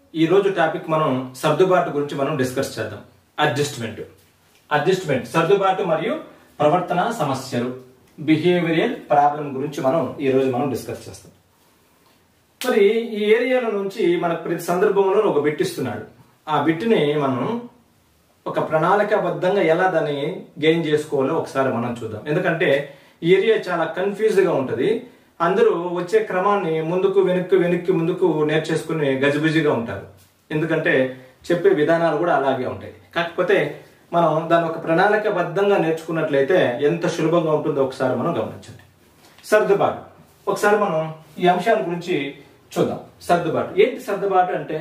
ఈ రోజు టాపిక్ మనం సర్దుబాటు గురించి మనం డిస్కస్ చేద్దాం అడ్జస్ట్మెంట్ అడ్జస్ట్మెంట్ సర్దుబాటు మరియు ప్రవర్తన సమస్యలు బిహేవియరల్ ప్రాబ్లం గురించి మనం ఈ రోజు మనం డిస్కస్ చేస్తాం మరి ఈ ఏరియాల నుంచి మనకు ప్రతి సందర్భంలో ఒక బిట్ ఇస్తున్నాడు ఆ బిట్ని మనం ఒక ప్రణాళికాబద్ధంగా ఎలా దాన్ని గెయిన్ చేసుకోవాలో ఒకసారి మనం చూద్దాం ఎందుకంటే ఈ ఏరియా చాలా కన్ఫ్యూజ్ గా ఉంటది అందరూ వచ్చే క్రమాన్ని ముందుకు వెనక్కి వెనక్కి ముందుకు నేర్చేసుకుని గజిబిజిగా ఉంటారు ఎందుకంటే చెప్పే విధానాలు కూడా అలాగే ఉంటాయి కాకపోతే మనం దాన్ని ఒక ప్రణాళికాబద్ధంగా నేర్చుకున్నట్లయితే ఎంత సులభంగా ఉంటుందో ఒకసారి మనం గమనించండి సర్దుబాటు ఒకసారి మనం ఈ అంశాల గురించి చూద్దాం సర్దుబాటు ఏంటి సర్దుబాటు అంటే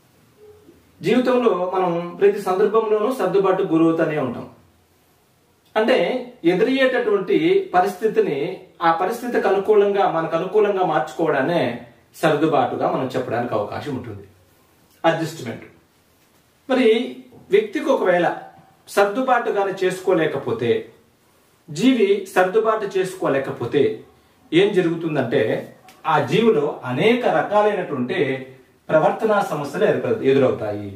జీవితంలో మనం ప్రతి సందర్భంలోనూ సర్దుబాటు గురవుతూనే ఉంటాం అంటే ఎదురయ్యేటటువంటి పరిస్థితిని ఆ పరిస్థితికి అనుకూలంగా మనకు అనుకూలంగా మార్చుకోవడానే సర్దుబాటుగా మనం చెప్పడానికి అవకాశం ఉంటుంది అడ్జస్ట్మెంట్ మరి వ్యక్తికి ఒకవేళ సర్దుబాటు కానీ చేసుకోలేకపోతే జీవి సర్దుబాటు చేసుకోలేకపోతే ఏం జరుగుతుందంటే ఆ జీవిలో అనేక రకాలైనటువంటి ప్రవర్తనా సమస్యలు ఏర్పడ- ఎదురవుతాయి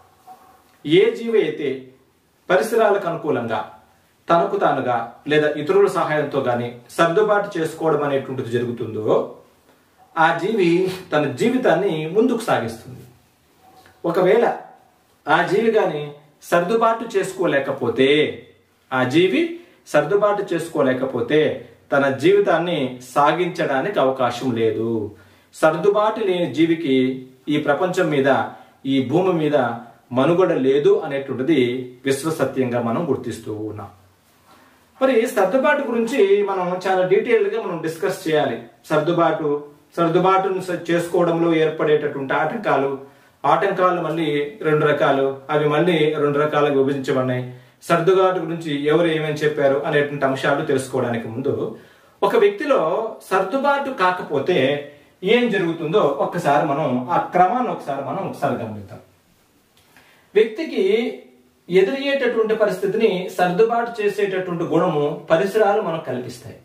ఏ జీవి అయితే పరిసరాలకు అనుకూలంగా తనకు తానుగా లేదా ఇతరుల సహాయంతో గాని సర్దుబాటు చేసుకోవడం అనేటువంటిది జరుగుతుందో ఆ జీవి తన జీవితాన్ని ముందుకు సాగిస్తుంది ఒకవేళ ఆ జీవి గాని సర్దుబాటు చేసుకోలేకపోతే ఆ జీవి సర్దుబాటు చేసుకోలేకపోతే తన జీవితాన్ని సాగించడానికి అవకాశం లేదు సర్దుబాటు లేని జీవికి ఈ ప్రపంచం మీద ఈ భూమి మీద మనుగడ లేదు అనేటువంటిది విశ్వసత్యంగా మనం గుర్తిస్తూ ఉన్నాం మరి సర్దుబాటు గురించి మనం చాలా డీటెయిల్ గా మనం డిస్కస్ చేయాలి సర్దుబాటు సర్దుబాటును స- చేసుకోవడంలో ఏర్పడేటటువంటి ఆటంకాలు ఆటంకాలు మళ్ళీ రెండు రకాలు అవి మళ్ళీ రెండు రకాలుగా విభజించబడినాయి సర్దుబాటు గురించి ఎవరు ఏమేమి చెప్పారు అనేటువంటి అంశాలు తెలుసుకోవడానికి ముందు ఒక వ్యక్తిలో సర్దుబాటు కాకపోతే ఏం జరుగుతుందో ఒక్కసారి మనం ఆ క్రమాన్ని ఒకసారి మనం ఒకసారి గమనిద్దాం వ్యక్తికి ఎదురయ్యేటటువంటి పరిస్థితిని సర్దుబాటు చేసేటటువంటి గుణము పరిసరాలు మనకు కల్పిస్తాయి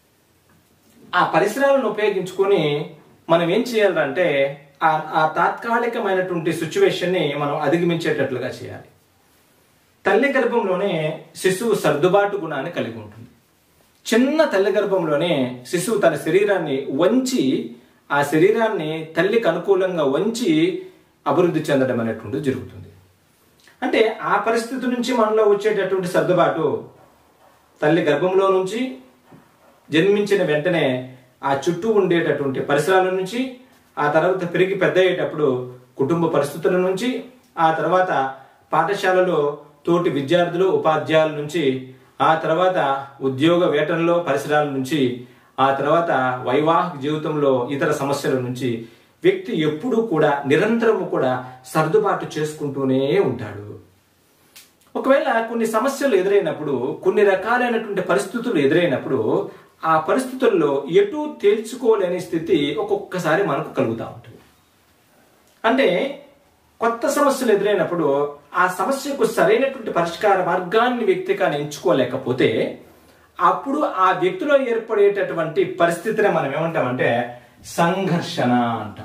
ఆ పరిసరాలను ఉపయోగించుకొని మనం ఏం చేయాలంటే ఆ ఆ తాత్కాలికమైనటువంటి సిచ్యువేషన్ ని మనం అధిగమించేటట్లుగా చేయాలి తల్లి గర్భంలోనే శిశువు సర్దుబాటు గుణాన్ని కలిగి ఉంటుంది చిన్న తల్లి గర్భంలోనే శిశువు తన శరీరాన్ని వంచి ఆ శరీరాన్ని తల్లికి అనుకూలంగా వంచి అభివృద్ధి చెందడం అనేటువంటిది జరుగుతుంది అంటే ఆ పరిస్థితి నుంచి మనలో వచ్చేటటువంటి సర్దుబాటు తల్లి గర్భంలో నుంచి జన్మించిన వెంటనే ఆ చుట్టూ ఉండేటటువంటి పరిసరాల నుంచి ఆ తర్వాత పెరిగి పెద్ద అయ్యేటప్పుడు కుటుంబ పరిస్థితుల నుంచి ఆ తర్వాత పాఠశాలలో తోటి విద్యార్థులు ఉపాధ్యాయుల నుంచి ఆ తర్వాత ఉద్యోగ వేటనలో పరిసరాల నుంచి ఆ తర్వాత వైవాహిక జీవితంలో ఇతర సమస్యల నుంచి వ్యక్తి ఎప్పుడూ కూడా నిరంతరము కూడా సర్దుబాటు చేసుకుంటూనే ఉంటాడు ఒకవేళ కొన్ని సమస్యలు ఎదురైనప్పుడు కొన్ని రకాలైనటువంటి పరిస్థితులు ఎదురైనప్పుడు ఆ పరిస్థితుల్లో ఎటు తేల్చుకోలేని స్థితి ఒక్కొక్కసారి మనకు కలుగుతూ ఉంటుంది అంటే కొత్త సమస్యలు ఎదురైనప్పుడు ఆ సమస్యకు సరైనటువంటి పరిష్కార మార్గాన్ని వ్యక్తి కానీ ఎంచుకోలేకపోతే అప్పుడు ఆ వ్యక్తిలో ఏర్పడేటటువంటి పరిస్థితిని మనం ఏమంటామంటే సంఘర్షణ అంటాం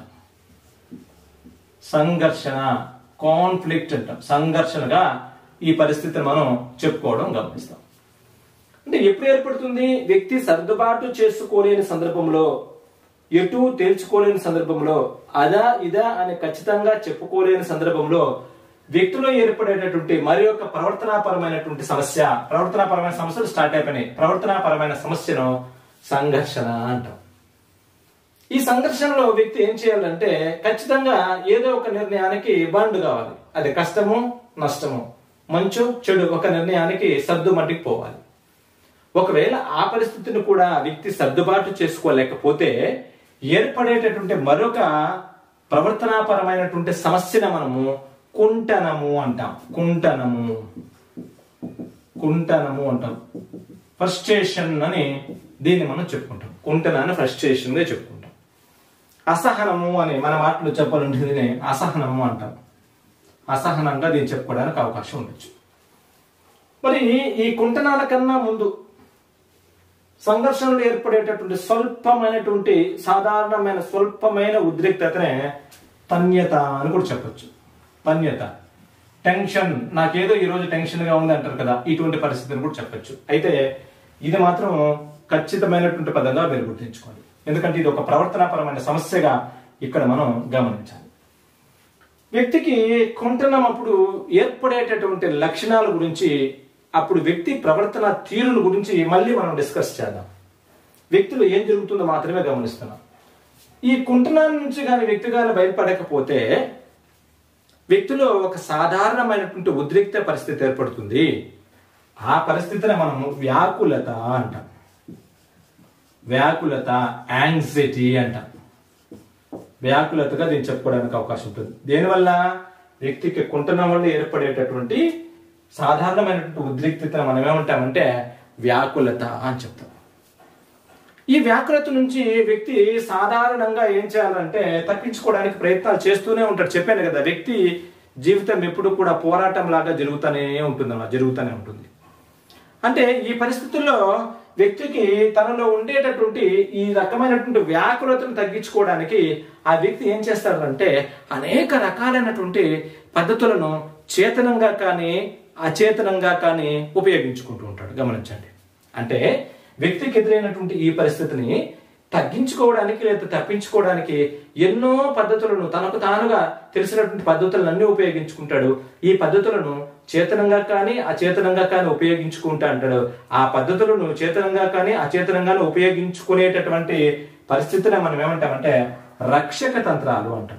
సంఘర్షణ కాన్ఫ్లిక్ట్ అంటాం సంఘర్షణగా ఈ పరిస్థితిని మనం చెప్పుకోవడం గమనిస్తాం అంటే ఎప్పుడు ఏర్పడుతుంది వ్యక్తి సర్దుబాటు చేసుకోలేని సందర్భంలో ఎటు తేల్చుకోలేని సందర్భంలో అదా ఇదా అని ఖచ్చితంగా చెప్పుకోలేని సందర్భంలో వ్యక్తిలో ఏర్పడేటటువంటి మరి యొక్క ప్రవర్తనాపరమైనటువంటి సమస్య ప్రవర్తనాపరమైన సమస్యలు స్టార్ట్ అయిపోయినాయి ప్రవర్తనాపరమైన సమస్యను సంఘర్షణ అంటాం ఈ సంఘర్షణలో వ్యక్తి ఏం చేయాలంటే ఖచ్చితంగా ఏదో ఒక నిర్ణయానికి బాండు కావాలి అది కష్టము నష్టము మంచు చెడు ఒక నిర్ణయానికి సర్దు మట్టికి పోవాలి ఒకవేళ ఆ పరిస్థితిని కూడా వ్యక్తి సర్దుబాటు చేసుకోలేకపోతే ఏర్పడేటటువంటి మరొక ప్రవర్తనాపరమైనటువంటి సమస్యను మనము కుంటనము అంటాం కుంటనము కుంటనము అంటాం ఫ్రస్ట్రేషన్ అని దీన్ని మనం చెప్పుకుంటాం కుంటనాన్ని ఫ్రస్ట్రేషన్ గా చెప్పుకుంటాం అసహనము అని మన మాటలు చెప్పాలంటే దీన్ని అసహనము అంటాం అసహనంగా దీన్ని చెప్పుకోవడానికి అవకాశం ఉండొచ్చు మరి ఈ కుంటనాల కన్నా ముందు సంఘర్షణలు ఏర్పడేటటువంటి స్వల్పమైనటువంటి సాధారణమైన స్వల్పమైన ఉద్రిక్తతనే తన్యత అని కూడా చెప్పొచ్చు తన్యత టెన్షన్ నాకేదో ఈ రోజు టెన్షన్ గా ఉంది అంటారు కదా ఇటువంటి పరిస్థితిని కూడా చెప్పొచ్చు అయితే ఇది మాత్రం ఖచ్చితమైనటువంటి పదంగా మీరు గుర్తుంచుకోండి ఎందుకంటే ఇది ఒక ప్రవర్తనాపరమైన సమస్యగా ఇక్కడ మనం గమనించాలి వ్యక్తికి కుంటనం అప్పుడు ఏర్పడేటటువంటి లక్షణాల గురించి అప్పుడు వ్యక్తి ప్రవర్తన తీరుల గురించి మళ్ళీ మనం డిస్కస్ చేద్దాం వ్యక్తిలో ఏం జరుగుతుందో మాత్రమే గమనిస్తున్నాం ఈ కుంటనాన్ని నుంచి కానీ వ్యక్తి కానీ బయటపడకపోతే వ్యక్తిలో ఒక సాధారణమైనటువంటి ఉద్రిక్త పరిస్థితి ఏర్పడుతుంది ఆ పరిస్థితిని మనం వ్యాకులత అంటాం వ్యాకులత యాంగ్జైటీ అంటాం వ్యాకులతగా దీన్ని చెప్పుకోవడానికి అవకాశం ఉంటుంది దేనివల్ల వ్యక్తికి కుంటనం వల్ల ఏర్పడేటటువంటి సాధారణమైనటువంటి ఉద్రిక్తతను మనం ఏమంటామంటే వ్యాకులత అని చెప్తాం ఈ వ్యాకులత నుంచి వ్యక్తి సాధారణంగా ఏం చేయాలంటే తప్పించుకోవడానికి ప్రయత్నాలు చేస్తూనే ఉంటాడు చెప్పాను కదా వ్యక్తి జీవితం ఎప్పుడు కూడా పోరాటం లాగా జరుగుతూనే ఉంటుంది అన్నమాట జరుగుతూనే ఉంటుంది అంటే ఈ పరిస్థితుల్లో వ్యక్తికి తనలో ఉండేటటువంటి ఈ రకమైనటువంటి వ్యాకులతను తగ్గించుకోవడానికి ఆ వ్యక్తి ఏం చేస్తాడంటే అనేక రకాలైనటువంటి పద్ధతులను చేతనంగా కానీ అచేతనంగా కానీ ఉపయోగించుకుంటూ ఉంటాడు గమనించండి అంటే వ్యక్తికి ఎదురైనటువంటి ఈ పరిస్థితిని తగ్గించుకోవడానికి లేదా తప్పించుకోవడానికి ఎన్నో పద్ధతులను తనకు తానుగా తెలిసినటువంటి పద్ధతులను అన్ని ఉపయోగించుకుంటాడు ఈ పద్ధతులను చేతనంగా కానీ అచేతనంగా కానీ ఉపయోగించుకుంటా అంటాడు ఆ పద్ధతులను చేతనంగా కానీ అచేతనంగానే ఉపయోగించుకునేటటువంటి పరిస్థితిని మనం ఏమంటామంటే రక్షక తంత్రాలు అంటాం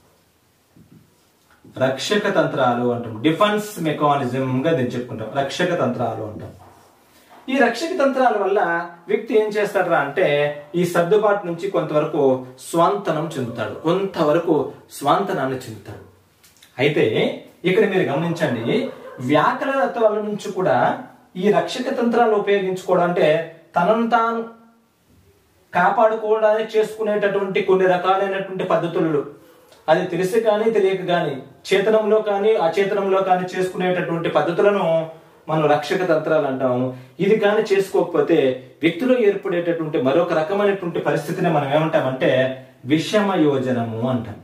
రక్షక తంత్రాలు అంటాం డిఫెన్స్ మెకానిజం గా దీన్ని చెప్పుకుంటాం రక్షక తంత్రాలు అంటాం ఈ రక్షక తంత్రాల వల్ల వ్యక్తి ఏం చేస్తాడరా అంటే ఈ సర్దుబాటు నుంచి కొంతవరకు స్వాంతనం చెందుతాడు కొంతవరకు స్వాంతనాన్ని చెందుతాడు అయితే ఇక్కడ మీరు గమనించండి వ్యాకరణత్వాల నుంచి కూడా ఈ రక్షక తంత్రాలు ఉపయోగించుకోవడం అంటే తనను తాను కాపాడుకోవడానికి చేసుకునేటటువంటి కొన్ని రకాలైనటువంటి పద్ధతులు అది తెలిసి కానీ తెలియక కానీ చేతనంలో కానీ అచేతనంలో కానీ చేసుకునేటటువంటి పద్ధతులను మనం రక్షక తంత్రాలు అంటాము ఇది కానీ చేసుకోకపోతే వ్యక్తిలో ఏర్పడేటటువంటి మరొక రకమైనటువంటి పరిస్థితిని మనం ఏమంటామంటే విషమ యోజనము అంటాం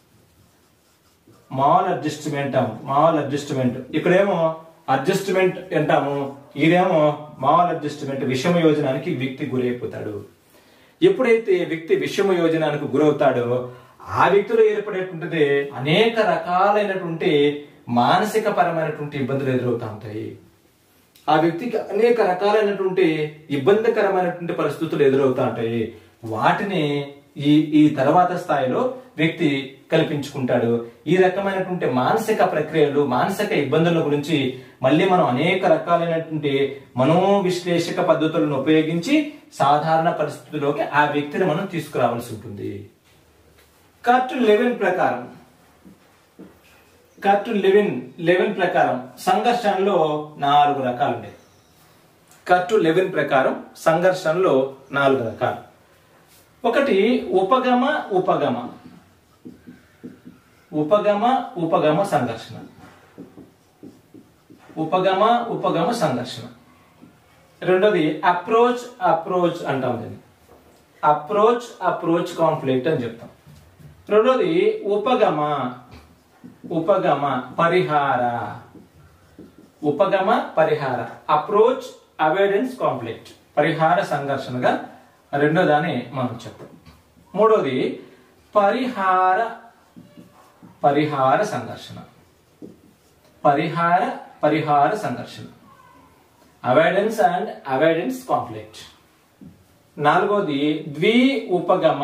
మాల్ అడ్జస్ట్మెంట్ మాల్ అడ్జస్ట్మెంట్ ఇక్కడేమో అడ్జస్ట్మెంట్ అంటాము ఇదేమో మాల్ అడ్జస్ట్మెంట్ విషమ యోజనానికి వ్యక్తి గురైపోతాడు ఎప్పుడైతే వ్యక్తి విషమ యోజనానికి గురవుతాడో ఆ వ్యక్తిలో ఏర్పడేటువంటిది అనేక రకాలైనటువంటి మానసిక పరమైనటువంటి ఇబ్బందులు ఎదురవుతా ఉంటాయి ఆ వ్యక్తికి అనేక రకాలైనటువంటి ఇబ్బందికరమైనటువంటి పరిస్థితులు ఎదురవుతా ఉంటాయి వాటిని ఈ ఈ తర్వాత స్థాయిలో వ్యక్తి కల్పించుకుంటాడు ఈ రకమైనటువంటి మానసిక ప్రక్రియలు మానసిక ఇబ్బందుల గురించి మళ్ళీ మనం అనేక రకాలైనటువంటి మనోవిశ్లేషక పద్ధతులను ఉపయోగించి సాధారణ పరిస్థితుల్లోకి ఆ వ్యక్తిని మనం తీసుకురావాల్సి ఉంటుంది కార్టూన్ లెవెన్ ప్రకారం కార్టూన్ లెవెన్ లెవెన్ ప్రకారం సంఘర్షణలో నాలుగు రకాలు ఉన్నాయి కార్టూన్ లెవెన్ ప్రకారం సంఘర్షణలో నాలుగు రకాలు ఒకటి ఉపగమ ఉపగమ ఉపగమ ఉపగమ సంఘర్షణ ఉపగమ ఉపగమ సంఘర్షణ రెండోది అప్రోచ్ అప్రోచ్ అంటాం దీన్ని అప్రోచ్ అప్రోచ్ కాన్ఫ్లిక్ట్ అని చెప్తాం రెండోది ఉపగమ ఉపగమ పరిహార ఉపగమ పరిహార అప్రోచ్ అవేడెన్స్ కాన్ఫ్లిక్ట్ పరిహార సంఘర్షణగా రెండో దాన్ని మనం చెప్తాం మూడోది పరిహార పరిహార సంఘర్షణ పరిహార పరిహార సంఘర్షణ అవాయిడెన్స్ అండ్ అవాయిడెన్స్ కాన్ఫ్లిక్ట్ నాలుగోది ద్వి ఉపగమ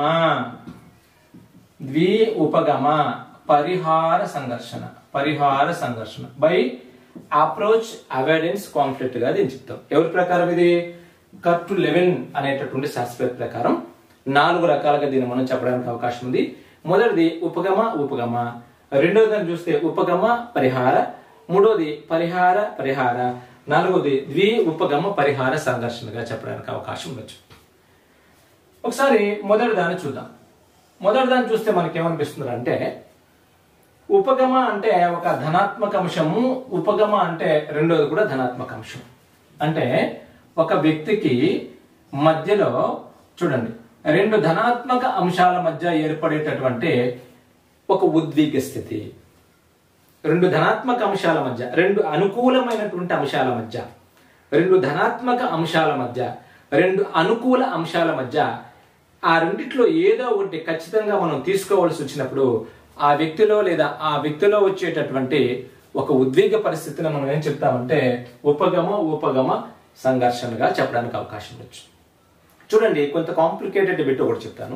ద్వి ఉపగమ పరిహార సంఘర్షణ పరిహార సంఘర్షణ బై అప్రోచ్ అవాయిడెన్స్ కాన్ఫ్లిక్ట్ గా దీన్ని చెప్తాం ఎవరి ప్రకారం ఇది కర్టు లెవెన్ అనేటటువంటి శాస్త్రవేత్త ప్రకారం నాలుగు రకాలుగా దీన్ని మనం చెప్పడానికి అవకాశం ఉంది మొదటిది ఉపగమ ఉపగమ రెండోది దాన్ని చూస్తే ఉపగమ పరిహార మూడోది పరిహార పరిహార నాలుగోది ద్వి ఉపగమ పరిహార సంఘర్షణగా చెప్పడానికి అవకాశం ఉండొచ్చు ఒకసారి మొదటి దాన్ని చూద్దాం మొదటి దాన్ని చూస్తే మనకి ఏమనిపిస్తుంది అంటే ఉపగమ అంటే ఒక ధనాత్మక అంశము ఉపగమ అంటే రెండోది కూడా ధనాత్మక అంశం అంటే ఒక వ్యక్తికి మధ్యలో చూడండి రెండు ధనాత్మక అంశాల మధ్య ఏర్పడేటటువంటి ఒక ఉద్విగ్న స్థితి రెండు ధనాత్మక అంశాల మధ్య రెండు అనుకూలమైనటువంటి అంశాల మధ్య రెండు ధనాత్మక అంశాల మధ్య రెండు అనుకూల అంశాల మధ్య ఆ రెండిట్లో ఏదో ఒకటి ఖచ్చితంగా మనం తీసుకోవాల్సి వచ్చినప్పుడు ఆ వ్యక్తిలో లేదా ఆ వ్యక్తిలో వచ్చేటటువంటి ఒక ఉద్వేగ పరిస్థితిని మనం ఏం చెప్తామంటే ఉపగమ ఉపగమ సంఘర్షణగా చెప్పడానికి అవకాశం ఉండొచ్చు చూడండి కొంత కాంప్లికేటెడ్ బిట్ ఒకటి చెప్తాను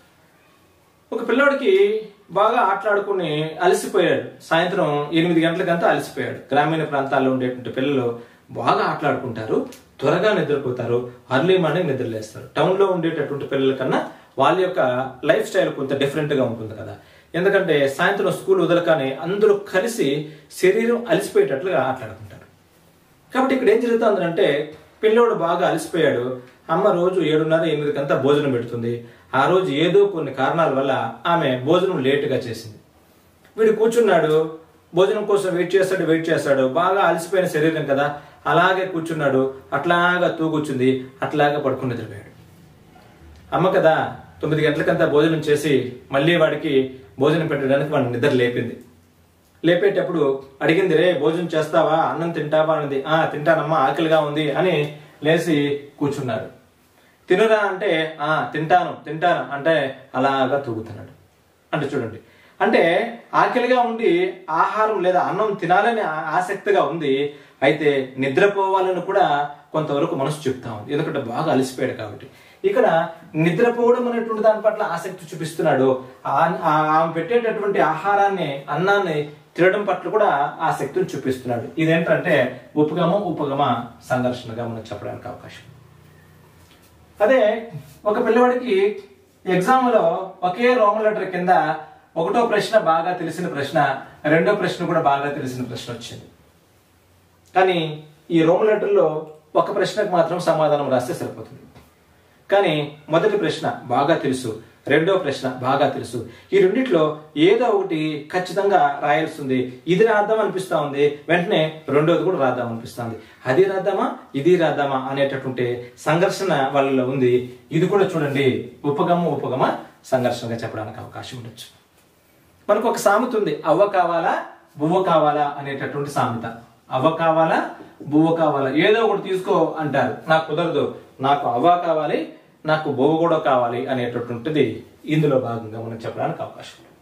ఒక పిల్లోడికి బాగా ఆటలాడుకుని అలసిపోయాడు సాయంత్రం ఎనిమిది గంటలకంతా అలసిపోయాడు గ్రామీణ ప్రాంతాల్లో ఉండేటువంటి పిల్లలు బాగా ఆటలాడుకుంటారు త్వరగా నిద్రపోతారు అర్లీ మార్నింగ్ నిద్రలేస్తారు టౌన్ లో ఉండేటటువంటి పిల్లల కన్నా వాళ్ళ యొక్క లైఫ్ స్టైల్ కొంత డిఫరెంట్ గా ఉంటుంది కదా ఎందుకంటే సాయంత్రం స్కూల్ వదలగానే అందరూ కలిసి శరీరం అలసిపోయేటట్లుగా ఆటలాడుకుంటారు కాబట్టి ఇక్కడ ఏం జరుగుతుందంటే పిల్లోడు బాగా అలసిపోయాడు అమ్మ రోజు ఏడున్నర ఎనిమిదికంతా భోజనం పెడుతుంది ఆ రోజు ఏదో కొన్ని కారణాల వల్ల ఆమె భోజనం లేటుగా చేసింది వీడు కూర్చున్నాడు భోజనం కోసం వెయిట్ చేస్తాడు వెయిట్ చేస్తాడు బాగా అలసిపోయిన శరీరం కదా అలాగే కూర్చున్నాడు అట్లాగా తూగుచ్చుంది అట్లాగా పడుకుని నిద్రపోయాడు అమ్మ కదా తొమ్మిది గంటలకంతా భోజనం చేసి మళ్ళీ వాడికి భోజనం పెట్టడానికి వాడిని నిద్ర లేపింది లేపేటప్పుడు అడిగింది రే భోజనం చేస్తావా అన్నం తింటావా అన్నది ఆ తింటానమ్మా ఆకలిగా ఉంది అని లేచి కూర్చున్నాడు తినురా అంటే ఆ తింటాను తింటాను అంటే అలాగా తూగుతున్నాడు అంటే చూడండి అంటే ఆకలిగా ఉండి ఆహారం లేదా అన్నం తినాలని ఆ- ఆసక్తిగా ఉంది అయితే నిద్రపోవాలని కూడా కొంతవరకు మనసు చెప్తా ఉంది ఎందుకంటే బాగా అలసిపోయాడు కాబట్టి ఇక్కడ నిద్రపోవడం అనేటువంటి దాని పట్ల ఆసక్తి చూపిస్తున్నాడు ఆ- ఆ- ఆమె పెట్టేటటువంటి ఆహారాన్ని అన్నాన్ని తినడం పట్ల కూడా ఆసక్తిని చూపిస్తున్నాడు ఇదేంటంటే ఉపగమ ఉపగమ సంఘర్షణగా మనం చెప్పడానికి అవకాశం ఉంది. అదే ఒక పిల్లవాడికి ఎగ్జామ్ లో ఒకే రోమన్ లెటర్ కింద ఒకటో ప్రశ్న బాగా తెలిసిన ప్రశ్న రెండో ప్రశ్న కూడా బాగా తెలిసిన ప్రశ్న వచ్చింది కానీ ఈ రోమన్ లెటర్లో ఒక ప్రశ్నకు మాత్రం సమాధానం రాస్తే సరిపోతుంది కానీ మొదటి ప్రశ్న బాగా తెలుసు రెండో ప్రశ్న బాగా తెలుసు ఈ రెండిట్లో ఏదో ఒకటి ఖచ్చితంగా రాయాల్సి ఉంది ఇది రాద్దాం అనిపిస్తా ఉంది వెంటనే రెండోది కూడా రాద్దాం అనిపిస్తుంది అది రాద్దామా ఇది రాద్దామా అనేటటువంటి సంఘర్షణ వాళ్ళలో ఉంది ఇది కూడా చూడండి ఉపగమ ఉపగమ సంఘర్షణగా చెప్పడానికి అవకాశం ఉండొచ్చు మనకు ఒక సామెత ఉంది అవ్వ కావాలా బువ్వ కావాలా అనేటటువంటి సామెత అవ్వ కావాలా బువ్వ కావాలా ఏదో ఒకటి తీసుకో అంటారు నాకు కుదరదు నాకు అవ్వ కావాలి నాకు బువ్వ కూడా కావాలి అనేటటువంటిది ఇందులో భాగంగా మనం చెప్పడానికి అవకాశం ఉంది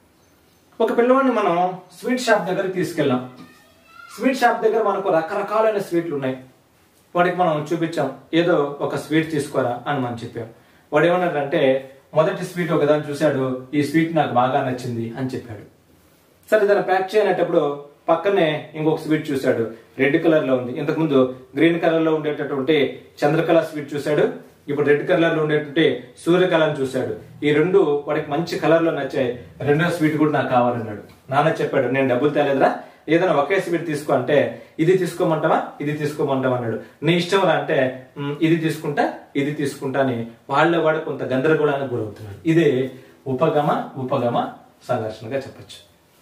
ఒక పిల్లవాడిని మనం స్వీట్ షాప్ దగ్గరికి తీసుకెళ్ళాం స్వీట్ షాప్ దగ్గర మనకు రకరకాలైన స్వీట్లు ఉన్నాయి వాడికి మనం చూపించాం ఏదో ఒక స్వీట్ తీసుకోరా అని మనం చెప్పాం వాడు ఏమన్నాడంటే మొదటి స్వీట్ ఒకదాన్ని చూశాడు ఈ స్వీట్ నాకు బాగా నచ్చింది అని చెప్పాడు సరే దాన్ని ప్యాక్ చేయనప్పుడు పక్కనే ఇంకొక స్వీట్ చూశాడు రెడ్ కలర్ లో ఉంది ఇంతకుముందు గ్రీన్ కలర్ లో ఉండేటటువంటి చంద్రకళ స్వీట్ చూశాడు ఇప్పుడు రెడ్ కలర్ లో ఉండేటువంటి సూర్యకళను చూశాడు ఈ రెండు వాడికి మంచి కలర్ లో నచ్చాయి రెండో స్వీట్ కూడా నాకు కావాలన్నాడు నాన్న చెప్పాడు నేను డబ్బులు తేలేదురా ఏదైనా ఒకే స్వీట్ తీసుకో అంటే ఇది తీసుకోమంటావా ఇది తీసుకోమంటావా అన్నాడు నీ ఇష్టం రా అంటే "మ్, ఇది తీసుకుంటా ఇది తీసుకుంటా అని వాళ్ళ వాడు కొంత గందరగోళానికి గురవుతున్నాడు ఇదే ఉపగమ ఉపగమ సంఘర్షణగా చెప్పొచ్చు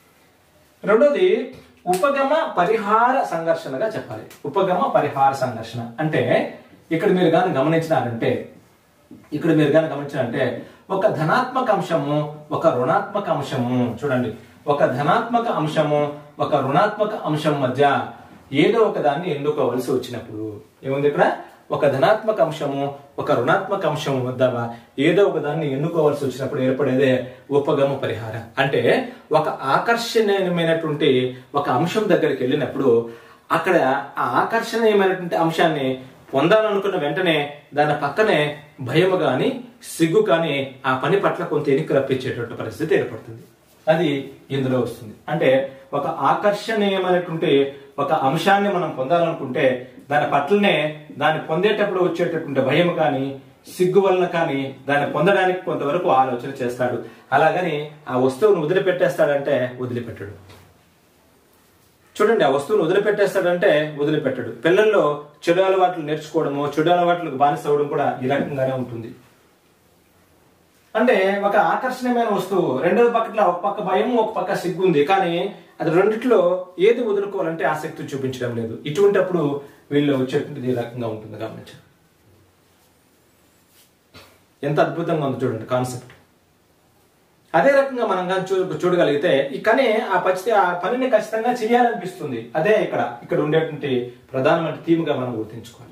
రెండోది ఉపగమ పరిహార సంఘర్షణగా చెప్పాలి ఉపగమ పరిహార సంఘర్షణ అంటే ఇక్కడ మీరు కానీ గమనించినారంటే ఇక్కడ మీరు కానీ గమనించారంటే ఒక ధనాత్మక అంశము ఒక రుణాత్మక అంశము చూడండి ఒక ధనాత్మక అంశము ఒక రుణాత్మక అంశం మధ్య ఏదో ఒక దాన్ని ఎన్నుకోవలసి వచ్చినప్పుడు ఏముంది ఇక్కడ ఒక ధనాత్మక అంశము ఒక రుణాత్మక అంశము వద్ద ఏదో ఒక దాన్ని ఎన్నుకోవాల్సి వచ్చినప్పుడు ఏర్పడేదే ఉపగమ పరిహారం అంటే ఒక ఆకర్షణీయమైనటువంటి ఒక అంశం దగ్గరికి వెళ్ళినప్పుడు అక్కడ ఆ ఆకర్షణీయమైనటువంటి అంశాన్ని పొందాలనుకున్న వెంటనే దాని పక్కనే భయము గాని సిగ్గు కానీ ఆ పని పట్ల కొంత ఎన్నిక రప్పించేటటువంటి పరిస్థితి ఏర్పడుతుంది అది ఇందులో వస్తుంది అంటే ఒక ఆకర్షణీయమైనటువంటి ఒక అంశాన్ని మనం పొందాలనుకుంటే దాని పట్లనే దాన్ని పొందేటప్పుడు వచ్చేటటువంటి భయం కానీ సిగ్గు వలన కానీ దాన్ని పొందడానికి కొంతవరకు ఆలోచన చేస్తాడు అలాగని ఆ వస్తువును వదిలిపెట్టేస్తాడంటే వదిలిపెట్టడు చూడండి ఆ వస్తువును వదిలిపెట్టేస్తాడంటే వదిలిపెట్టడు పిల్లల్లో చెడు అలవాట్లు నేర్చుకోవడము చెడు అలవాట్లకు బానిస అవ్వడం కూడా ఈ రకంగానే ఉంటుంది అంటే ఒక ఆకర్షణీయమైన వస్తువు రెండో పక్కన ఒక పక్క భయం ఒక పక్క సిగ్గు ఉంది కానీ అది రెండిట్లో ఏది వదులుకోవాలంటే ఆసక్తి చూపించడం లేదు ఇటువంటిప్పుడు వీళ్ళు వచ్చేటువంటిది ఈ రకంగా ఉంటుంది గమనించండి ఎంత అద్భుతంగా ఉంది చూడండి కాన్సెప్ట్ అదే రకంగా మనం కానీ చూ చూడగలిగితే ఈ కనే ఆ పచ్చి ఆ పనిని ఖచ్చితంగా చేయాలనిపిస్తుంది అదే ఇక్కడ ఇక్కడ ఉండేటువంటి ప్రధానమైన థీమ్గా మనం గుర్తించుకోవాలి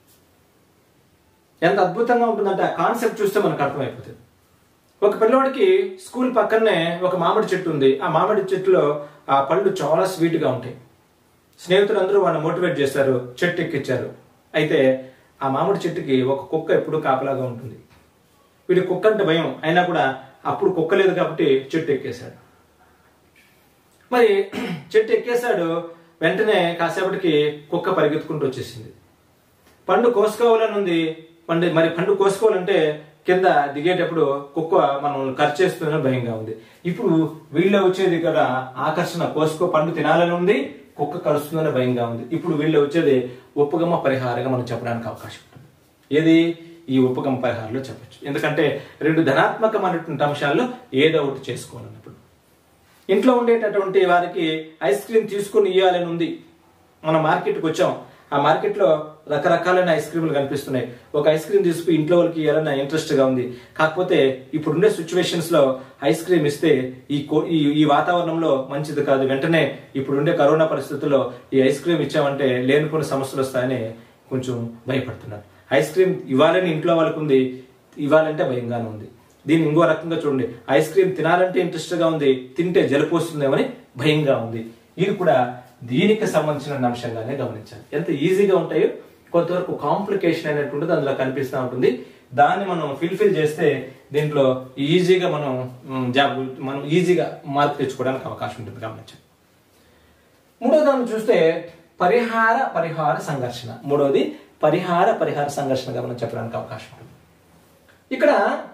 ఎంత అద్భుతంగా ఉంటుందంటే ఆ కాన్సెప్ట్ చూస్తే మనకు అర్థమైపోతుంది ఒక పిల్లవాడికి స్కూల్ పక్కనే ఒక మామిడి చెట్టు ఉంది ఆ మామిడి చెట్టులో ఆ పళ్ళు చాలా స్వీట్గా ఉంటాయి స్నేహితులు అందరూ వాడిని మోటివేట్ చేశారు చెట్టు ఎక్కించారు అయితే ఆ మామిడి చెట్టుకి ఒక కుక్క ఎప్పుడూ కాపలాగా ఉంటుంది వీడి కుక్క అంటే భయం అయినా కూడా అప్పుడు కుక్క లేదు కాబట్టి చెట్టు ఎక్కేశాడు మరి చెట్టు ఎక్కేశాడు వెంటనే కాసేపటికి కుక్క పరిగెత్తుకుంటూ వచ్చేసింది పండు కోసుకోవాలని ఉంది పండు మరి పండు కోసుకోవాలంటే కింద దిగేటప్పుడు కుక్క మనం ఖర్చేస్తుందని భయంగా ఉంది ఇప్పుడు వీళ్ళ వచ్చేది కదా ఆకర్షణ కోసుకో పండు తినాలని ఉంది కుక్క కరుస్తుందని భయంగా ఉంది ఇప్పుడు వీళ్ళ వచ్చేది ఉప్పుగమ్మ పరిహారంగా మనం చెప్పడానికి అవకాశం ఉంటుంది ఏది ఈ ఉపగమ పరిహారంలో చెప్పొచ్చు ఎందుకంటే రెండు ధనాత్మకమైనటువంటి అంశాల్లో ఏదో ఒకటి చేసుకోవాలన్నప్పుడు ఇంట్లో ఉండేటటువంటి వారికి ఐస్ క్రీమ్ తీసుకుని ఇవ్వాలని ఉంది మనం మార్కెట్కి వచ్చాం ఆ మార్కెట్లో రకరకాలైన ఐస్ క్రీములు కనిపిస్తున్నాయి ఒక ఐస్ క్రీమ్ తీసుకుని ఇంట్లో వాళ్ళకి ఇవ్వాలని ఇంట్రెస్ట్ గా ఉంది కాకపోతే ఇప్పుడుండే సిచ్యువేషన్స్ లో ఐస్ క్రీమ్ ఇస్తే ఈ కో- ఈ ఈ వాతావరణంలో మంచిది కాదు వెంటనే ఇప్పుడుండే కరోనా పరిస్థితుల్లో ఈ ఐస్ క్రీమ్ ఇచ్చామంటే లేనిపోని సమస్యలు వస్తాయని కొంచెం భయపడుతున్నారు ఐస్ క్రీమ్ ఇవ్వాలని ఇంట్లో వాళ్ళకు ఉంది ఇవ్వాలంటే భయంగానే ఉంది దీన్ని ఇంకో రకంగా చూడండి ఐస్ క్రీమ్ తినాలంటే ఇంట్రెస్ట్ గా ఉంది తింటే జలుపు వస్తుందేమని భయంగా ఉంది ఇది కూడా దీనికి సంబంధించిన అంశంగానే గమనించాలి ఎంత ఈజీగా ఉంటాయో కొంతవరకు కాంప్లికేషన్ అనేటువంటిది అందులో కనిపిస్తూ ఉంటుంది దాన్ని మనం ఫిల్ఫిల్ చేస్తే దీంట్లో ఈజీగా మనం మ్, జాబ్ మనం ఈజీగా మార్క్ తెచ్చుకోవడానికి అవకాశం ఉంటుంది గమనించండి మూడో దాన్ని చూస్తే పరిహార పరిహార సంఘర్షణ మూడోది పరిహార పరిహార సంఘర్షణగా మనం చెప్పడానికి అవకాశం ఉంటుంది ఇక్కడ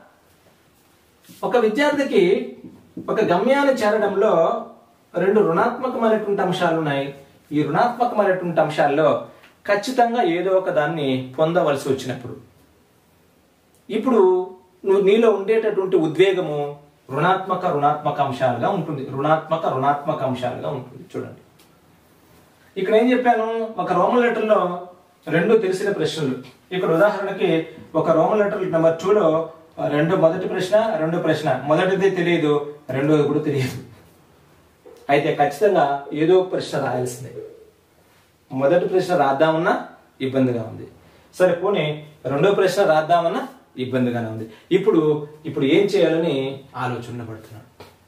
ఒక విద్యార్థికి ఒక గమ్యాన్ని చేరడంలో రెండు రుణాత్మకమైనటువంటి అంశాలు ఉన్నాయి ఈ రుణాత్మకమైనటువంటి అంశాల్లో ఖచ్చితంగా ఏదో ఒక దాన్ని పొందవలసి వచ్చినప్పుడు ఇప్పుడు నువ్వు నీలో ఉండేటటువంటి ఉద్వేగము రుణాత్మక రుణాత్మక అంశాలుగా ఉంటుంది రుణాత్మక రుణాత్మక అంశాలుగా ఉంటుంది చూడండి ఇక్కడ ఏం చెప్పాను ఒక రోమన్ లెటర్లో రెండు తెలిసిన ప్రశ్నలు ఇక్కడ ఉదాహరణకి ఒక రోమన్ లెటర్ నెంబర్ టూలో రెండు మొదటి ప్రశ్న రెండు ప్రశ్న మొదటిది తెలియదు రెండోది కూడా తెలియదు అయితే ఖచ్చితంగా ఏదో ఒక ప్రశ్న రాయాల్సిందే మొదటి ప్రశ్న రాద్దామన్నా ఇబ్బందిగా ఉంది సరే పోనీ రెండో ప్రశ్న రాద్దామన్నా ఇబ్బందిగానే ఉంది ఇప్పుడు ఇప్పుడు ఏం చేయాలని ఆలోచన పడుతున్నాడు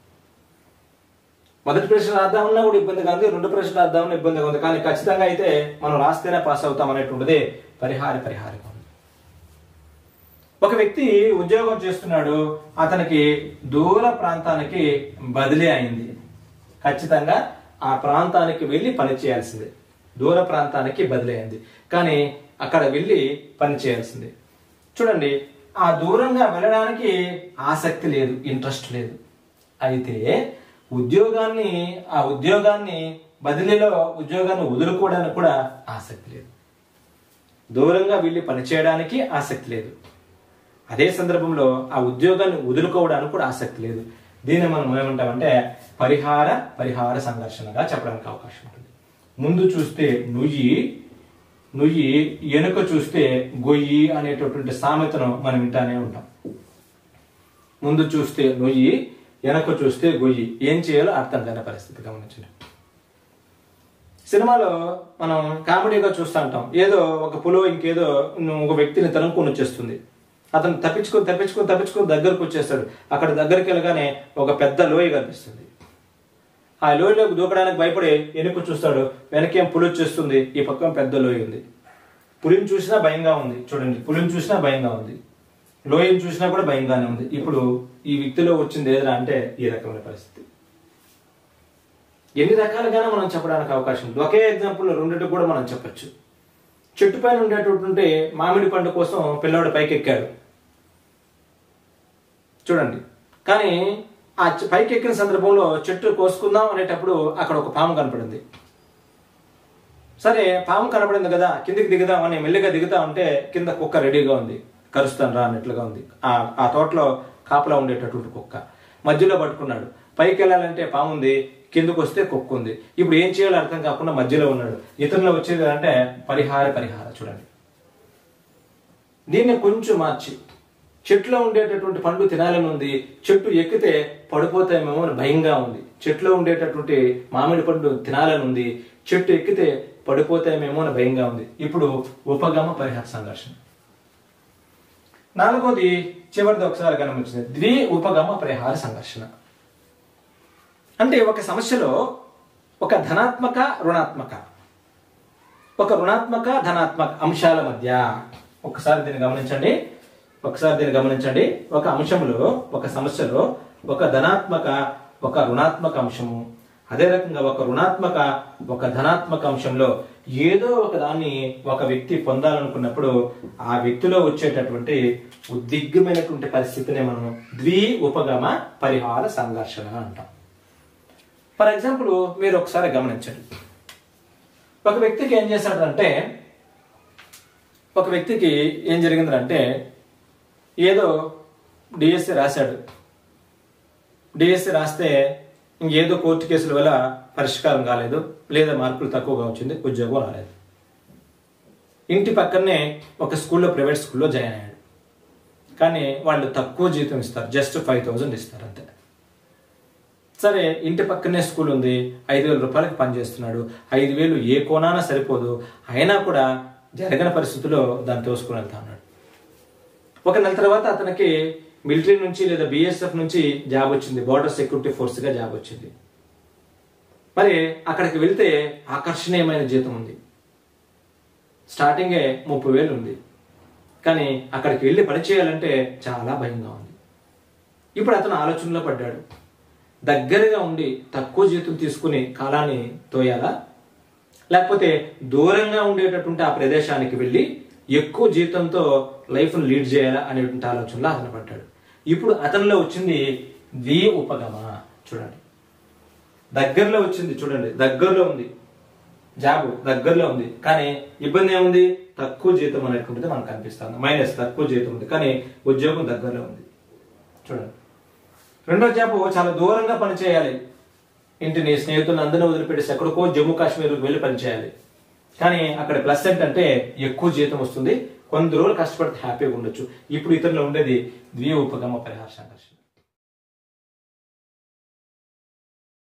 మొదటి ప్రశ్న రాద్దామన్నా కూడా ఇబ్బందిగా ఉంది రెండు ప్రశ్నలు రాద్దామన్నా ఇబ్బందిగా ఉంది కానీ ఖచ్చితంగా అయితే మనం రాస్తేనే పాస్ అవుతాం అనేటువంటిదే పరిహార పరిహారంగా ఉంది ఒక వ్యక్తి ఉద్యోగం చేస్తున్నాడు అతనికి దూర ప్రాంతానికి బదిలీ అయింది ఖచ్చితంగా ఆ ప్రాంతానికి వెళ్ళి పని చేయాల్సిందే దూర ప్రాంతానికి బదిలీ అయింది కానీ అక్కడ వెళ్ళి పని చేయాల్సిందే చూడండి ఆ దూరంగా వెళ్ళడానికి ఆసక్తి లేదు ఇంట్రెస్ట్ లేదు అయితే ఉద్యోగాన్ని ఆ ఉద్యోగాన్ని బదిలీలో ఉద్యోగాన్ని వదులుకోవడానికి కూడా ఆసక్తి లేదు దూరంగా వెళ్ళి పనిచేయడానికి ఆసక్తి లేదు అదే సందర్భంలో ఆ ఉద్యోగాన్ని వదులుకోవడానికి కూడా ఆసక్తి లేదు దీన్ని మనం ఏమంటామంటే పరిహార పరిహార సంఘర్షణగా చెప్పడానికి అవకాశం ఉంటుంది ముందు చూస్తే నుయ్యి నుయ్యి వెనుక చూస్తే గొయ్యి అనేటటువంటి సామెతను మనం వింటానే ఉంటాం ముందు చూస్తే నుయ్యి వెనక చూస్తే గొయ్యి ఏం చేయాలో అర్థం కాని పరిస్థితి గమనించండి సినిమాలో మనం కామెడీగా చూస్తూ ఉంటాం ఏదో ఒక పులో ఇంకేదో ఒక వ్యక్తిని తరుముకొని వచ్చేస్తుంది అతను తప్పించుకొని తప్పించుకొని తప్పించుకొని దగ్గరకు వచ్చేస్తాడు అక్కడ దగ్గరికి వెళ్ళగానే ఒక పెద్ద లోయ కనిపిస్తుంది ఆ లోయలోకి దూకడానికి భయపడి వెనుక చూస్తాడు వెనకేం పులి వచ్చేస్తుంది ఈ పక్కన పెద్ద లోయ ఉంది పులిని చూసినా భయంగా ఉంది చూడండి పులిని చూసినా భయంగా ఉంది లోయని చూసినా కూడా భయంగానే ఉంది ఇప్పుడు ఈ వ్యక్తిలో వచ్చింది ఏదైనా అంటే ఈ రకమైన పరిస్థితి ఎన్ని రకాలుగానే మనం చెప్పడానికి అవకాశం ఉంది ఒకే ఎగ్జాంపుల్ రెండింటి కూడా మనం చెప్పొచ్చు చెట్టు పైన ఉండేటటువంటి మామిడి పండు కోసం పిల్లవాడు పైకి ఎక్కాడు చూడండి కానీ ఆ చె- పైకి ఎక్కిన సందర్భంలో చెట్టు కోసుకుందాం అనేటప్పుడు అక్కడ ఒక పాము కనపడింది సరే పాము కనపడింది కదా కిందికి దిగుదాం అని మెల్లిగా దిగుతా ఉంటే కింద కుక్క రెడీగా ఉంది కరుస్తాను రా అన్నట్లుగా ఉంది ఆ ఆ తోటలో కాపలా ఉండేటటువంటి కుక్క మధ్యలో పట్టుకున్నాడు పైకి వెళ్ళాలంటే పాము ఉంది కిందకు వస్తే కుక్క ఉంది ఇప్పుడు ఏం చేయాలో అర్థం కాకుండా మధ్యలో ఉన్నాడు ఇతరులో వచ్చేది అంటే పరిహార పరిహార చూడండి దీన్ని కొంచెం మార్చి చెట్టులో ఉండేటటువంటి పండు తినాలని ఉంది చెట్టు ఎక్కితే పడిపోతామేమో అని భయంగా ఉంది చెట్టులో ఉండేటటువంటి మామిడి పండు తినాలని ఉంది చెట్టు ఎక్కితే పడిపోతామేమో అని భయంగా ఉంది ఇప్పుడు ఉపగమ పరిహార సంఘర్షణ నాలుగోది చివరిది ఒకసారి గమనించింది ద్వి ఉపగమ పరిహార సంఘర్షణ అంటే ఒక సమస్యలో ఒక ధనాత్మక రుణాత్మక ఒక రుణాత్మక ధనాత్మక అంశాల మధ్య ఒకసారి దీన్ని గమనించండి ఒకసారి దీన్ని గమనించండి ఒక అంశంలో ఒక సమస్యలో ఒక ధనాత్మక ఒక రుణాత్మక అంశము అదే రకంగా ఒక రుణాత్మక ఒక ధనాత్మక అంశంలో ఏదో ఒక దాన్ని ఒక వ్యక్తి పొందాలనుకున్నప్పుడు ఆ వ్యక్తిలో వచ్చేటటువంటి ఉద్విగ్నమైనటువంటి పరిస్థితిని మనం ద్వి ఉపగమ పరిహార సంఘర్షణ అంటాం ఫర్ ఎగ్జాంపుల్ మీరు ఒకసారి గమనించండి ఒక వ్యక్తికి ఏం చేశాడంటే ఒక వ్యక్తికి ఏం జరిగిందంటే ఏదో డిఎస్సి రాశాడు డిఎస్సి రాస్తే ఇంకేదో కోర్టు కేసుల వల్ల పరిష్కారం కాలేదు లేదా మార్కులు తక్కువగా వచ్చింది ఉద్యోగం రాలేదు ఇంటి పక్కనే ఒక స్కూల్లో ప్రైవేట్ స్కూల్లో జాయిన్ అయ్యాడు కానీ వాళ్ళు తక్కువ జీతం ఇస్తారు జస్ట్ ఫైవ్ థౌజండ్ ఇస్తారు అంతే సరే ఇంటి పక్కనే స్కూల్ ఉంది ఐదు వేల రూపాయలకి పనిచేస్తున్నాడు ఐదు వేలు ఏ కోణాన సరిపోదు అయినా కూడా జరగని పరిస్థితుల్లో దాన్ని తోసుకుని వెళ్తా ఉన్నాడు ఒక నెల తర్వాత అతనికి మిలిటరీ నుంచి లేదా బిఎస్ఎఫ్ నుంచి జాబ్ వచ్చింది బార్డర్ సెక్యూరిటీ ఫోర్స్ గా జాబ్ వచ్చింది మరి అక్కడికి వెళ్తే ఆకర్షణీయమైన జీతం ఉంది స్టార్టింగే ముప్పై వేలు ఉంది కానీ అక్కడికి వెళ్ళి పని చేయాలంటే చాలా భయంగా ఉంది ఇప్పుడు అతను ఆలోచనలో పడ్డాడు దగ్గరగా ఉండి తక్కువ జీతం తీసుకుని కాలాన్ని తోయాలా లేకపోతే దూరంగా ఉండేటటువంటి ఆ ప్రదేశానికి వెళ్ళి ఎక్కువ జీతంతో లైఫ్ను లీడ్ చేయాలా అనేటువంటి ఆలోచనలో అతను పడ్డాడు ఇప్పుడు అతనిలో వచ్చింది వి ఉపగమ చూడండి దగ్గరలో వచ్చింది చూడండి దగ్గరలో ఉంది జాబ్ దగ్గరలో ఉంది కానీ ఇబ్బంది ఏముంది తక్కువ జీతం అనేటువంటిది మనకు కనిపిస్తుంది మైనస్ తక్కువ జీతం ఉంది కానీ ఉద్యోగం దగ్గరలో ఉంది చూడండి రెండో జాబ్ చాలా దూరంగా పనిచేయాలి ఇంటిని స్నేహితులను అందరినీ వదిలిపెట్టేసి ఎక్కడికో జమ్మూ కాశ్మీర్కి వెళ్ళి పనిచేయాలి కానీ అక్కడ ప్లస్ ఏంటంటే ఎక్కువ జీతం వస్తుంది కొన్ని రోజులు కష్టపడితే హ్యాపీగా ఉండొచ్చు ఇప్పుడు ఇతరులో ఉండేది ద్వి ఉపగమ పరిహార సంఘర్షణ